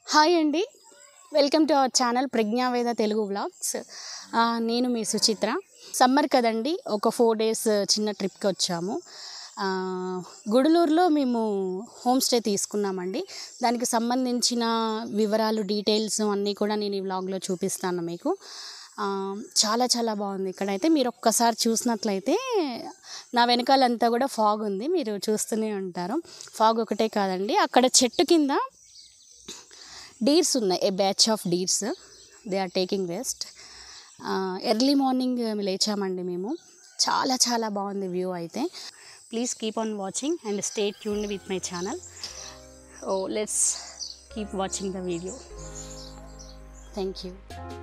hi అండి welcome to our channel Pragnaveda Telugu vlogs ఆ, నేను మీ సుచిత్ర సమ్మర్ కదండి ఒక ఫోర్ డేస్ చిన్న ట్రిప్కి వచ్చాము ఆ, గుడలూరులో మేము హోమ్ స్టే తీసుకున్నామండి దానికి సంబంధించిన వివరాలు డీటెయిల్స్ అన్నీ కూడా నేను ఈ వ్లాగ్లో చూపిస్తాను మీకు ఆ, చాలా చాలా బాగుంది ఇక్కడైతే మీరు ఒక్కసారి చూసినట్లయితే నా వెనకాలంతా కూడా ఫాగ్ ఉంది మీరు చూస్తూనే ఉంటారు ఫాగ్ ఒకటే కాదండి అక్కడ చెట్టు కింద డీర్స్ ఉన్నాయి a batch of deers they are taking rest early morning లేచామండి మేము చాలా చాలా బాగుంది వ్యూ అయితే please keep on watching and stay tune with my channel oh let's keep watching the video thank you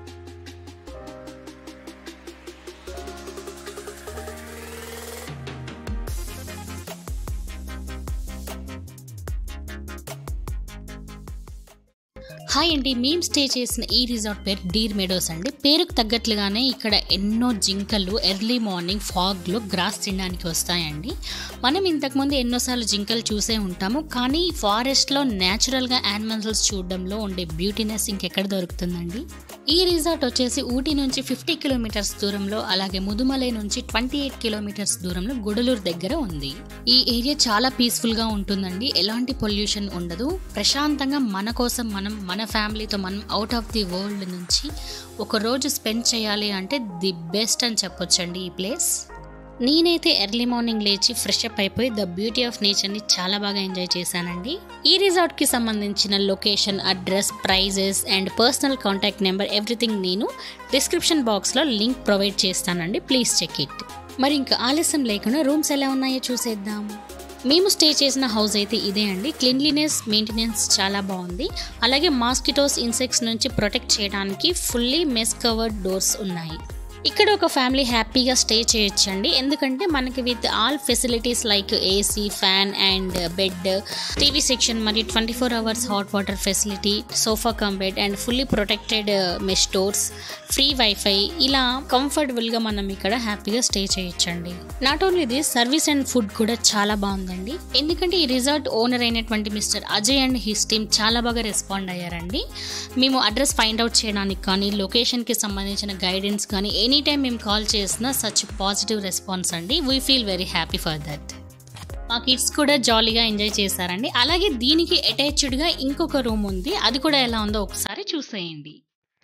hi అండి మేము stay చేసిన ఈ రిసార్ట్ పేరు డీర్ మెడోస్ అండి పేరుకు తగ్గట్లుగానే ఇక్కడ ఎన్నో జింకలు ఎర్లీ మార్నింగ్ ఫాగ్లో గ్రాస్ తినడానికి వస్తాయండి మనం ఇంతకుముందు ఎన్నోసార్లు జింకలు చూసే ఉంటాము కానీ ఫారెస్ట్లో న్యాచురల్గా యానిమల్స్ చూడడంలో ఉండే బ్యూటీనెస్ ఇంకెక్కడ దొరుకుతుందండి ఈ రిసార్ట్ వచ్చేసి ఊటీ నుంచి ఫిఫ్టీ కిలోమీటర్స్ దూరంలో అలాగే ముదుమలై నుంచి ట్వంటీ ఎయిట్ కిలోమీటర్స్ దూరంలో గుడలూరు దగ్గర ఉంది ఈ ఏరియా చాలా పీస్ఫుల్గా ఉంటుందండి ఎలాంటి పొల్యూషన్ ఉండదు ప్రశాంతంగా మన కోసం మనం మన ఫ్యామిలీతో మనం అవుట్ ఆఫ్ ది వరల్డ్ నుంచి ఒక రోజు స్పెండ్ చేయాలి అంటే ది బెస్ట్ అని చెప్పొచ్చండి ఈ ప్లేస్ నేనైతే ఎర్లీ మార్నింగ్ లేచి ఫ్రెష్ అప్ అయిపోయి ద బ్యూటీ ఆఫ్ నేచర్ని చాలా బాగా ఎంజాయ్ చేశానండి ఈ రిసార్ట్కి సంబంధించిన location address prices and personal contact number everything నేను డిస్క్రిప్షన్ బాక్స్లో లింక్ ప్రొవైడ్ చేస్తానండి ప్లీజ్ చెక్ ఇట్ మరి ఇంకా ఆలస్యం లేకుండా రూమ్స్ ఎలా ఉన్నాయో చూసేద్దాం మేము స్టే చేసిన హౌస్ అయితే ఇదే అండి క్లీన్లీనెస్ మెయింటెనెన్స్ చాలా బాగుంది అలాగే మాస్కిటోస్ ఇన్సెక్ట్స్ నుంచి ప్రొటెక్ట్ చేయడానికి ఫుల్లీ మెస్ కవర్డ్ డోర్స్ ఉన్నాయి ఇక్కడ ఒక ఫ్యామిలీ హ్యాపీగా స్టే చేయొచ్చండి ఎందుకంటే మనకి with all facilities like AC fan and bed TV section మరియు twenty four hours hot water facility sofa come bed and fully protected mesh doors free WiFi ఇలా కంఫర్టబుల్గా మనం ఇక్కడ హ్యాపీగా స్టే చేయొచ్చండి not only this service and food కూడా చాలా బాగుందండి ఎందుకంటే ఈ రిసార్ట్ ఓనర్ అయినటువంటి mister Ajay and his team చాలా బాగా రెస్పాండ్ అయ్యారండి మేము అడ్రస్ ఫైండ్ అవుట్ చేయడానికి కానీ లొకేషన్కి సంబంధించిన గైడెన్స్ కానీ ఎనీ టైం మేము కాల్ చేసిన సచ్ పాజిటివ్ రెస్పాన్స్ అండి we feel very happy for that మా కిడ్స్ కూడా జాలీగా ఎంజాయ్ చేశారండి అలాగే దీనికి అటాచ్డ్గా ఇంకొక రూమ్ ఉంది అది కూడా ఎలా ఉందో ఒకసారి చూసేయండి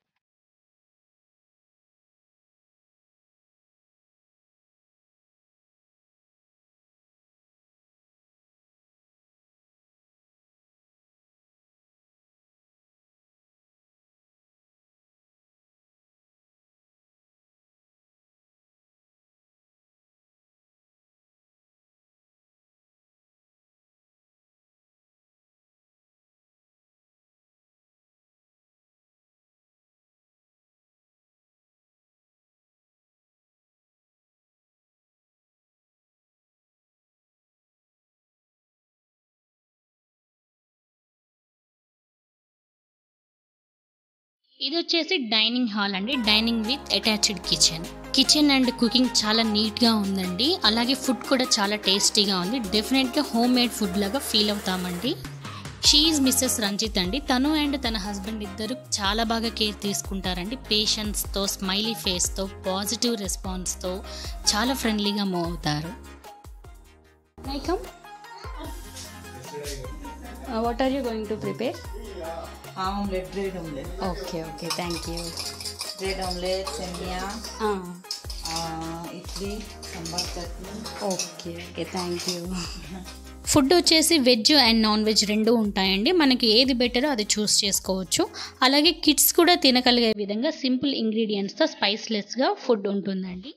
ఇది వచ్చేసి డైనింగ్ హాల్ అండి dining with attached kitchen kitchen and cooking చాలా నీట్గా ఉందండి అలాగే ఫుడ్ కూడా చాలా టేస్టీగా ఉంది డెఫినెట్గా హోమ్ మేడ్ ఫుడ్ లాగా ఫీల్ అవుతామండి షీఈ్ మిస్సెస్ రంజిత్ అండి తను అండ్ తన హస్బెండ్ ఇద్దరు చాలా బాగా కేర్ తీసుకుంటారండి పేషెన్స్తో స్మైలీ ఫేస్తో పాజిటివ్ రెస్పాన్స్తో చాలా ఫ్రెండ్లీగా మూవ్ అవుతారు welcome what are you going to prepare omelette bread omelette okay okay thank you bread omelette semiya idli sambar chutney okay okay thank you food వచ్చేసి వెజ్ అండ్ నాన్ వెజ్ రెండు ఉంటాయండి మనకి ఏది బెటరో అది చూస్ చేసుకోవచ్చు అలాగే కిడ్స్ కూడా తినగలిగే విధంగా సింపుల్ ఇంగ్రీడియంట్స్తో స్పైస్లెస్గా ఫుడ్ ఉంటుందండి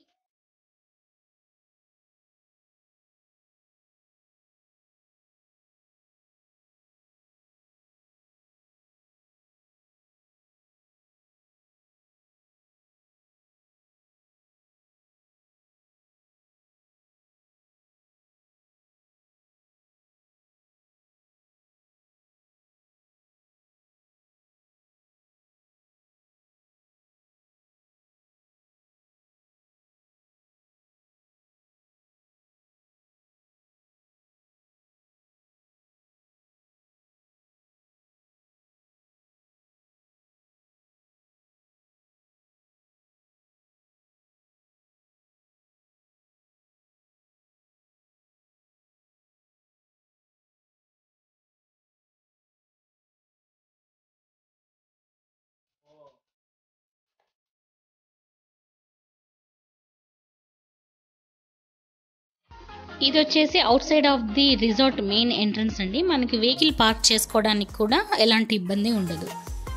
ఇది వచ్చేసి outside of the resort main entrance అండి మనకి వెహికల్ పార్క్ చేసుకోవడానికి కూడా ఎలాంటి ఇబ్బంది ఉండదు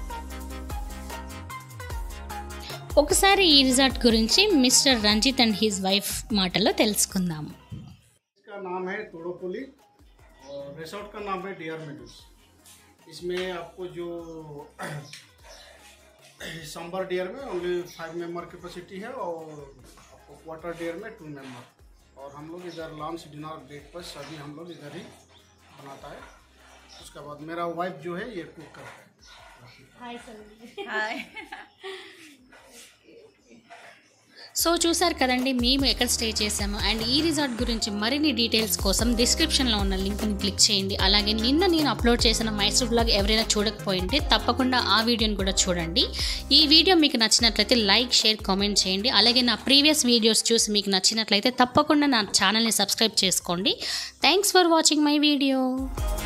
ఒకసారి ఈ రిసార్ట్ గురించి mister Ranjith and his wife మాటలో తెలుసుకుందాం इसका नाम है तोड़ोपुली और रिसोर्ट का नाम है डियर मेडूस इसमें आपको जो सांबर डियर में ओनली फाइव मेंबर कैपेसिटी है और आपको क्वार्टर डियर में टू मेंबर और हम लोग इधर लंच डिनर ब्रेकफास्ट सभी हम लोग इधर ही बनाता है उसके बाद मेरा वाइफ जो है ये कुक करता है హాయ్ సో చూసారు కదండి మేము ఎక్కడ స్టే చేసాము అండ్ ఈ రిసార్ట్ గురించి మరిన్ని డీటెయిల్స్ కోసం డిస్క్రిప్షన్లో ఉన్న లింక్ని క్లిక్ చేయండి అలాగే నిన్న నేను అప్లోడ్ చేసిన మైసూర్ బ్లాగ్ ఎవరైనా చూడకపోయింటే తప్పకుండా ఆ వీడియోని కూడా చూడండి ఈ వీడియో మీకు నచ్చినట్లయితే లైక్ షేర్ కామెంట్ చేయండి అలాగే నా ప్రీవియస్ వీడియోస్ చూసి మీకు నచ్చినట్లయితే తప్పకుండా నా ఛానల్ని సబ్స్క్రైబ్ చేసుకోండి thanks for watching my video